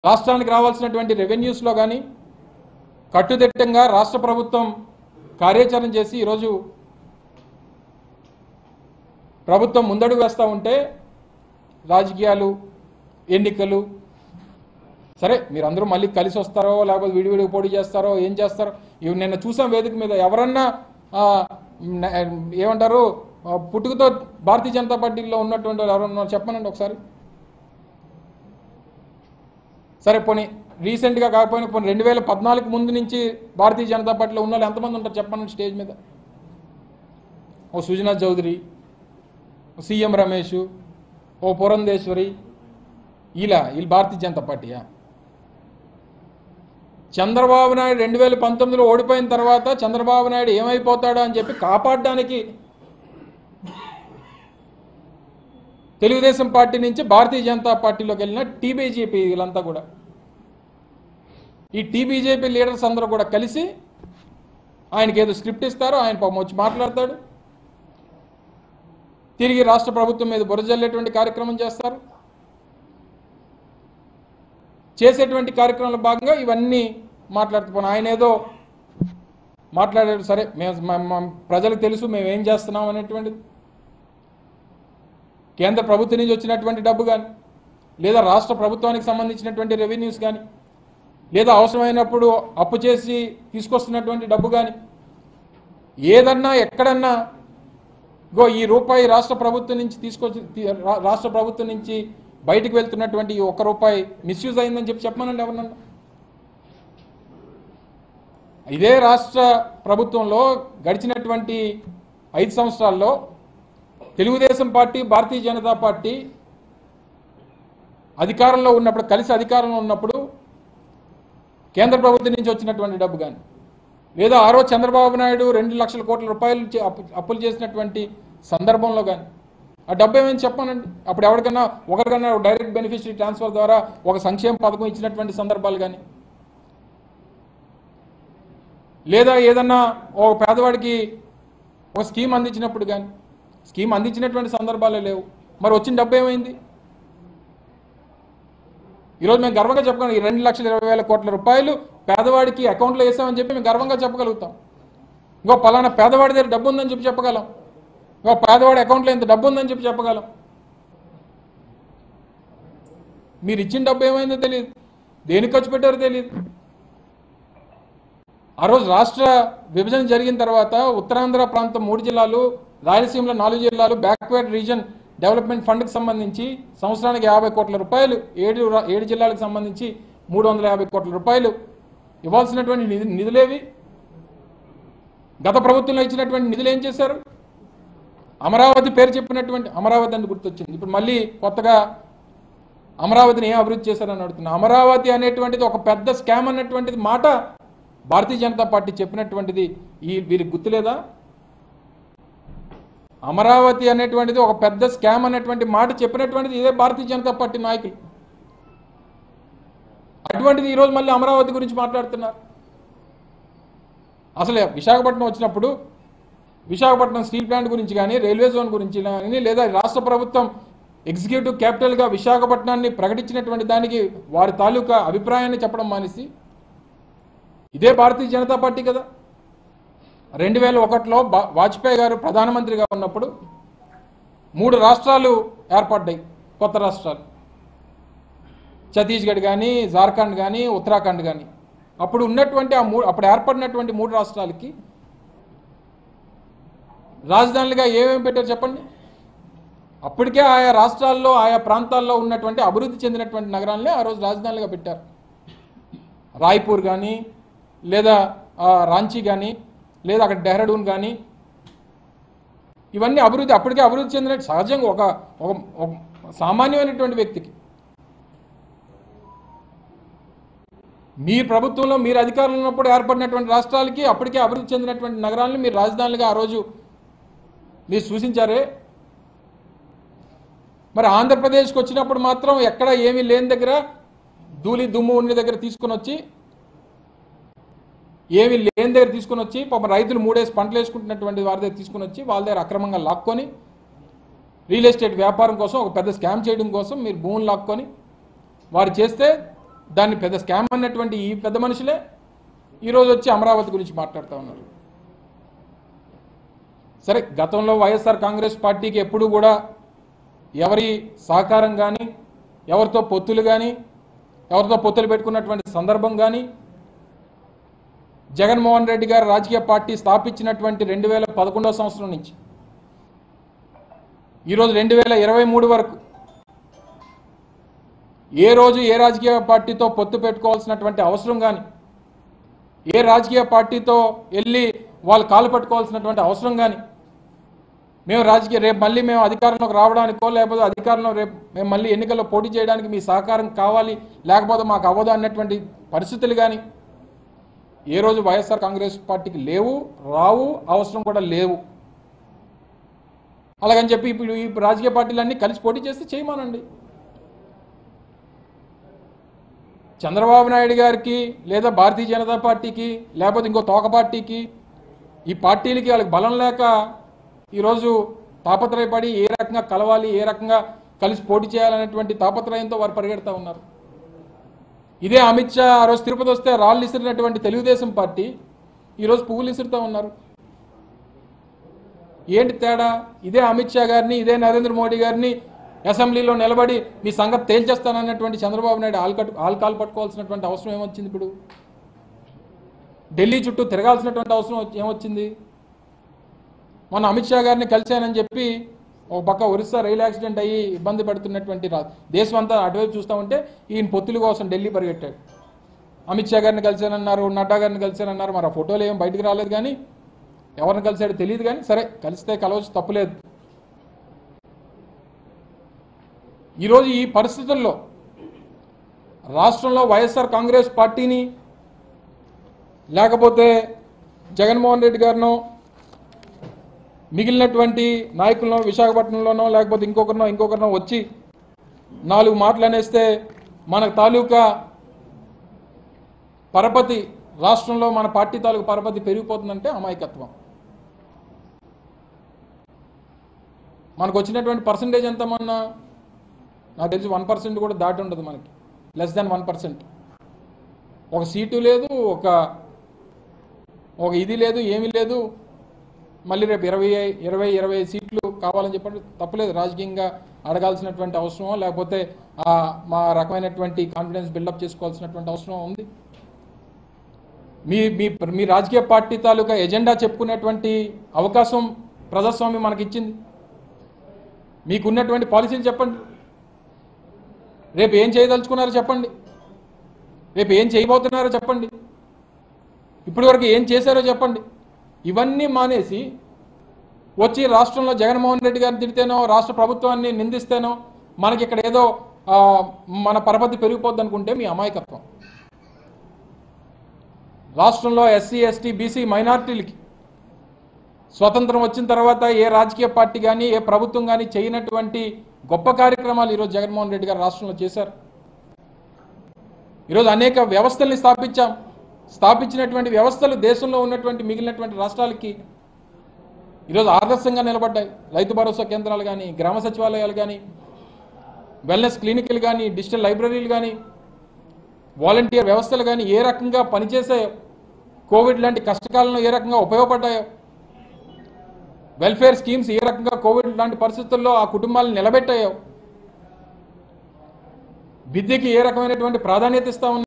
రాష్ట్రానికి రావాల్సినటువంటి రెవెన్యూస్లో కానీ కట్టుదిట్టంగా రాష్ట్ర ప్రభుత్వం కార్యాచరణ చేసి ఈరోజు ప్రభుత్వం ముందడుగు వేస్తూ ఉంటే రాజకీయాలు ఎన్నికలు సరే మీరందరూ మళ్ళీ కలిసి వస్తారో లేకపోతే విడివిడిగా పోటీ చేస్తారో ఏం చేస్తారో ఇవి నిన్న చూసాం వేదిక మీద ఎవరన్నా ఆ, న- ఏమంటారు ఆ, పుట్టుకతో భారతీయ జనతా పార్టీలో ఉన్నటువంటి వాళ్ళు ఎవరన్నా చెప్పనండి ఒకసారి సరే పోనీ రీసెంట్గా కాకపోయినా పోనీ రెండు వేల పద్నాలుగు ముందు నుంచి భారతీయ జనతా పార్టీలో ఉన్న వాళ్ళు ఎంతమంది ఉంటారు చెప్పండి స్టేజ్ మీద ఓ సుజనా చౌదరి ఓ సీఎం రమేష్ ఓ పురంధేశ్వరి ఇలా వీళ్ళు భారతీయ జనతా పార్టీయా చంద్రబాబు నాయుడు రెండు వేల పంతొమ్మిదిలో ఓడిపోయిన తర్వాత చంద్రబాబు నాయుడు ఏమైపోతాడో అని చెప్పి కాపాడడానికి తెలుగుదేశం పార్టీ నుంచి భారతీయ జనతా పార్టీలోకి వెళ్ళిన టీబీజేపీ వీళ్ళంతా కూడా ఈ టీబీజేపీ లీడర్స్ అందరూ కూడా కలిసి ఆయనకి ఏదో స్క్రిప్ట్ ఇస్తారో ఆయన పాపం వచ్చి మాట్లాడతాడు తిరిగి రాష్ట్ర ప్రభుత్వం మీద బురజల్లేటువంటి కార్యక్రమం చేస్తారు చేసేటువంటి కార్యక్రమంలో భాగంగా ఇవన్నీ మాట్లాడుతున్నాం ఆయన ఏదో మాట్లాడాడు సరే మేము మా- మా ప్రజలకు తెలుసు మేము ఏం చేస్తున్నాం అనేటువంటిది కేంద్ర ప్రభుత్వం నుంచి వచ్చినటువంటి డబ్బు కానీ లేదా రాష్ట్ర ప్రభుత్వానికి సంబంధించినటువంటి రెవెన్యూస్ కానీ లేదా అవసరమైనప్పుడు అప్పు చేసి తీసుకొస్తున్నటువంటి డబ్బు కానీ ఏదన్నా ఎక్కడన్నా గో ఈ రూపాయి రాష్ట్ర ప్రభుత్వం నుంచి తీసుకొచ్చి తీ- రా- రాష్ట్ర ప్రభుత్వం నుంచి బయటికి వెళ్తున్నటువంటి ఈ ఒక్క రూపాయి మిస్యూజ్ అయిందని చెప్పి చెప్పమనండి ఎవరన్నా ఇదే రాష్ట్ర ప్రభుత్వంలో గడిచినటువంటి ఐదు సంవత్సరాల్లో తెలుగుదేశం పార్టీ భారతీయ జనతా పార్టీ అధికారంలో ఉన్నప్పుడు కలిసి అధికారంలో ఉన్నప్పుడు కేంద్ర ప్రభుత్వం నుంచి వచ్చినటువంటి డబ్బు కానీ లేదా ఆ రోజు చంద్రబాబు నాయుడు రెండు లక్షల కోట్ల రూపాయలు చే- అప్పు అప్పులు చేసినటువంటి సందర్భంలో కానీ ఆ డబ్బు ఏమైంది చెప్పానండి అప్పుడు ఎవరికన్నా ఒకరికన్నా డైరెక్ట్ బెనిఫిషరీ ట్రాన్స్ఫర్ ద్వారా ఒక సంక్షేమ పథకం ఇచ్చినటువంటి సందర్భాలు కానీ లేదా ఏదన్నా ఒక పేదవాడికి ఒక స్కీమ్ అందించినప్పుడు కానీ స్కీమ్ అందించినటువంటి సందర్భాలే లేవు మరి వచ్చిన డబ్బు ఏమైంది ఈరోజు మేము గర్వంగా చెప్పగలం ఈ రెండు లక్షల ఇరవై వేల కోట్ల రూపాయలు పేదవాడికి అకౌంట్లో వేసామని చెప్పి మేము గర్వంగా చెప్పగలుగుతాం ఇంకో పలానా పేదవాడి దగ్గర డబ్బు ఉందని చెప్పి చెప్పగలం ఇంకో పేదవాడి అకౌంట్లో ఇంత డబ్బు ఉందని చెప్పి చెప్పగలం మీరు ఇచ్చిన డబ్బు ఏమైందో తెలియదు దేనికి ఖర్చు పెట్టారో తెలియదు ఆ రోజు రాష్ట్ర విభజన జరిగిన తర్వాత ఉత్తరాంధ్ర ప్రాంతం మూడు జిల్లాలు రాయలసీమలో నాలుగు జిల్లాలు బ్యాక్వర్డ్ రీజన్ డెవలప్మెంట్ ఫండ్కి సంబంధించి సంవత్సరానికి యాభై కోట్ల రూపాయలు ఏడు రా- ఏడు జిల్లాలకు సంబంధించి మూడు వందల యాభై కోట్ల రూపాయలు ఇవ్వాల్సినటువంటి నిధు నిధులేవి గత ప్రభుత్వంలో ఇచ్చినటువంటి నిధులు ఏం చేశారు అమరావతి పేరు చెప్పినటువంటి అమరావతి అని గుర్తొచ్చింది ఇప్పుడు మళ్ళీ కొత్తగా అమరావతిని ఏం అభివృద్ధి చేశారని అడుగుతున్నా అమరావతి అనేటువంటిది ఒక పెద్ద స్కామ్ అన్నటువంటిది మాట భారతీయ జనతా పార్టీ చెప్పినటువంటిది ఈ వీరికి గుర్తులేదా అమరావతి అనేటువంటిది ఒక పెద్ద స్కామ్ అనేటువంటి మాట చెప్పినటువంటిది ఇదే భారతీయ జనతా పార్టీ నాయకులు అటువంటిది ఈరోజు మళ్ళీ అమరావతి గురించి మాట్లాడుతున్నారు అసలు విశాఖపట్నం వచ్చినప్పుడు విశాఖపట్నం స్టీల్ ప్లాంట్ గురించి కానీ రైల్వే జోన్ గురించి కానీ లేదా రాష్ట్ర ప్రభుత్వం ఎగ్జిక్యూటివ్ క్యాపిటల్గా విశాఖపట్నాన్ని ప్రకటించినటువంటి దానికి వారి తాలూకా అభిప్రాయాన్ని చెప్పడం మానేసి ఇదే భారతీయ జనతా పార్టీ కదా రెండు వేల ఒకటిలో బా- వాజ్పేయి గారు ప్రధానమంత్రిగా ఉన్నప్పుడు మూడు రాష్ట్రాలు ఏర్పడ్డాయి కొత్త రాష్ట్రాలు ఛత్తీస్గఢ్ కానీ జార్ఖండ్ కానీ ఉత్తరాఖండ్ కానీ అప్పుడు ఉన్నటువంటి ఆ మూడు అప్పుడు ఏర్పడినటువంటి మూడు రాష్ట్రాలకి రాజధానులుగా ఏమేమి పెట్టారు చెప్పండి అప్పటికే ఆయా రాష్ట్రాల్లో ఆయా ప్రాంతాల్లో ఉన్నటువంటి అభివృద్ధి చెందినటువంటి నగరాలనే ఆ రోజు రాజధానులుగా పెట్టారు రాయ్పూర్ కానీ లేదా ఆ, రాంచీ కానీ లేదా అక్కడ డెహ్రాడూన్ కానీ ఇవన్నీ అభివృద్ధి అప్పటికే అభివృద్ధి చెందిన సహజంగా ఒక ఒక ఒక సామాన్యమైనటువంటి వ్యక్తికి మీ ప్రభుత్వంలో మీరు అధికారంలో ఉన్నప్పుడు ఏర్పడినటువంటి రాష్ట్రాలకి అప్పటికే అభివృద్ధి చెందినటువంటి నగరాలను మీరు రాజధానులుగా ఆ రోజు మీరు సూచించారే మరి ఆంధ్రప్రదేశ్కి వచ్చినప్పుడు మాత్రం ఎక్కడ ఏమీ లేని దగ్గర ధూళి దుమ్ము ఉన్న దగ్గర తీసుకుని వచ్చి ఏమి లేని దగ్గర తీసుకుని వచ్చి పాపం రైతులు మూడేసి పంటలు వేసుకుంటున్నటువంటి వారి దగ్గర తీసుకుని వచ్చి వాళ్ళ దగ్గర అక్రమంగా లాక్కొని రియల్ ఎస్టేట్ వ్యాపారం కోసం ఒక పెద్ద స్కామ్ చేయడం కోసం మీరు భూములు లాక్కొని వారు చేస్తే దాన్ని పెద్ద స్కామ్ అన్నటువంటి ఈ పెద్ద మనుషులే ఈరోజు వచ్చి అమరావతి గురించి మాట్లాడుతూ ఉన్నారు సరే గతంలో వైఎస్ఆర్ కాంగ్రెస్ పార్టీకి ఎప్పుడు కూడా ఎవరి సహకారం కానీ ఎవరితో పొత్తులు కానీ ఎవరితో పొత్తులు పెట్టుకున్నటువంటి సందర్భం కానీ జగన్మోహన్ రెడ్డి గారు రాజకీయ పార్టీ స్థాపించినటువంటి రెండు వేల పదకొండవ సంవత్సరం నుంచి ఈరోజు రెండు వేల ఇరవై మూడు వరకు ఏ రోజు ఏ రాజకీయ పార్టీతో పొత్తు పెట్టుకోవాల్సినటువంటి అవసరం కానీ ఏ రాజకీయ పార్టీతో వెళ్ళి వాళ్ళు కాలు పట్టుకోవాల్సినటువంటి అవసరం కానీ మేము రాజకీయ రేపు మళ్ళీ మేము అధికారంలోకి రావడానికో లేకపోతే అధికారంలో రేపు మేము మళ్ళీ ఎన్నికల్లో పోటీ చేయడానికి మీ సహకారం కావాలి లేకపోతే మాకు అవ్వదు అన్నటువంటి పరిస్థితులు కానీ ఏ రోజు వైఎస్ఆర్ కాంగ్రెస్ పార్టీకి లేవు రావు అవసరం కూడా లేవు అలాగని చెప్పి ఇప్పుడు ఈ రాజకీయ పార్టీలన్నీ కలిసి పోటీ చేస్తే చేయమానండి చంద్రబాబు నాయుడు గారికి లేదా భారతీయ జనతా పార్టీకి లేకపోతే ఇంకో తోక పార్టీకి ఈ పార్టీలకి వాళ్ళకి బలం లేక ఈరోజు తాపత్రయపడి ఏ రకంగా కలవాలి ఏ రకంగా కలిసి పోటీ చేయాలనేటువంటి తాపత్రయంతో వారు పరిగెడతా ఉన్నారు ఇదే అమిత్ షా ఆ రోజు తిరుపతి వస్తే రాళ్ళు ఇసిరినటువంటి తెలుగుదేశం పార్టీ ఈరోజు పువ్వులు ఇసురుతూ ఉన్నారు ఏంటి తేడా ఇదే అమిత్ షా గారిని ఇదే నరేంద్ర మోడీ గారిని అసెంబ్లీలో నిలబడి మీ సంగతి తేల్చేస్తానన్నటువంటి చంద్రబాబు నాయుడు ఆల్కట్ ఆల్కాల్ పట్టుకోవాల్సినటువంటి అవసరం ఏమొచ్చింది ఇప్పుడు ఢిల్లీ చుట్టూ తిరగాల్సినటువంటి అవసరం వచ్చి- ఏమొచ్చింది మొన్న అమిత్ షా గారిని కలిశానని చెప్పి ఒక పక్క ఒరిస్సా రైలు యాక్సిడెంట్ అయ్యి ఇబ్బంది పడుతున్నటువంటి రా దేశం అంతా అటువైపు చూస్తూ ఉంటే ఈయన పొత్తుల కోసం ఢిల్లీ పరిగెట్టాడు అమిత్ షా గారిని కలిశానన్నారు నడ్డా గారిని కలిశానన్నారు మరి ఆ ఫోటోలు ఏం బయటికి రాలేదు కానీ ఎవరిని కలిశాడో తెలియదు కానీ సరే కలిస్తే కలవచ్చు తప్పులేదు ఈరోజు ఈ పరిస్థితుల్లో రాష్ట్రంలో వైఎస్ఆర్ కాంగ్రెస్ పార్టీని లేకపోతే జగన్మోహన్ రెడ్డి గారినో మిగిలినటువంటి నాయకులను విశాఖపట్నంలోనో లేకపోతే ఇంకొకరినో ఇంకొకరినో వచ్చి నాలుగు మాటలు అనేస్తే మన తాలూకా పరపతి రాష్ట్రంలో మన పార్టీ తాలూకు పరపతి పెరిగిపోతుందంటే అమాయకత్వం మనకు వచ్చినటువంటి పర్సంటేజ్ ఎంత మొన్న నాకు తెలిసి వన్ పర్సెంట్ కూడా దాటి ఉండదు మనకి లెస్ దాన్ వన్ పర్సెంట్ ఒక సీటు లేదు ఒక ఒక ఇది లేదు ఏమీ లేదు మళ్ళీ రేపు ఇరవై ఇరవై ఇరవై సీట్లు కావాలని చెప్పండి తప్పలేదు రాజకీయంగా అడగాల్సినటువంటి అవసరమో లేకపోతే ఆ మా రకమైనటువంటి కాన్ఫిడెన్స్ బిల్డప్ చేసుకోవాల్సినటువంటి అవసరం ఉంది మీ మీ మీ రాజకీయ పార్టీ తాలూకా ఎజెండా చెప్పుకునేటువంటి అవకాశం ప్రజాస్వామ్యం మనకి ఇచ్చింది మీకున్నటువంటి పాలసీలు చెప్పండి రేపు ఏం చేయదలుచుకున్నారో చెప్పండి రేపు ఏం చేయబోతున్నారో చెప్పండి ఇప్పటి వరకు ఏం చేశారో చెప్పండి ఇవన్నీ మానేసి వచ్చి రాష్ట్రంలో జగన్మోహన్ రెడ్డి గారిని తిడితేనో రాష్ట్ర ప్రభుత్వాన్ని నిందిస్తేనో మనకి ఇక్కడ ఏదో ఆ, మన పరపతి పెరిగిపోద్ది అనుకుంటే మీ అమాయకత్వం రాష్ట్రంలో ఎస్సీ ఎస్టీ బీసీ మైనార్టీలకి స్వతంత్రం వచ్చిన తర్వాత ఏ రాజకీయ పార్టీ కానీ ఏ ప్రభుత్వం కానీ చేయనటువంటి గొప్ప కార్యక్రమాలు ఈరోజు జగన్మోహన్ రెడ్డి గారు రాష్ట్రంలో చేశారు ఈరోజు అనేక వ్యవస్థల్ని స్థాపించాం స్థాపించినటువంటి వ్యవస్థలు దేశంలో ఉన్నటువంటి మిగిలినటువంటి రాష్ట్రాలకి ఈరోజు ఆదర్శంగా నిలబడ్డాయి రైతు భరోసా కేంద్రాలు కానీ గ్రామ సచివాలయాలు కానీ వెల్నెస్ క్లినిక్లు కానీ డిజిటల్ లైబ్రరీలు కానీ వాలంటీర్ వ్యవస్థలు కానీ ఏ రకంగా పనిచేసాయో కోవిడ్ లాంటి కష్టకాలంలో ఏ రకంగా ఉపయోగపడ్డాయో వెల్ఫేర్ స్కీమ్స్ ఏ రకంగా కోవిడ్ లాంటి పరిస్థితుల్లో ఆ కుటుంబాలను నిలబెట్టాయో విద్యకి ఏ రకమైనటువంటి ప్రాధాన్యత ఇస్తా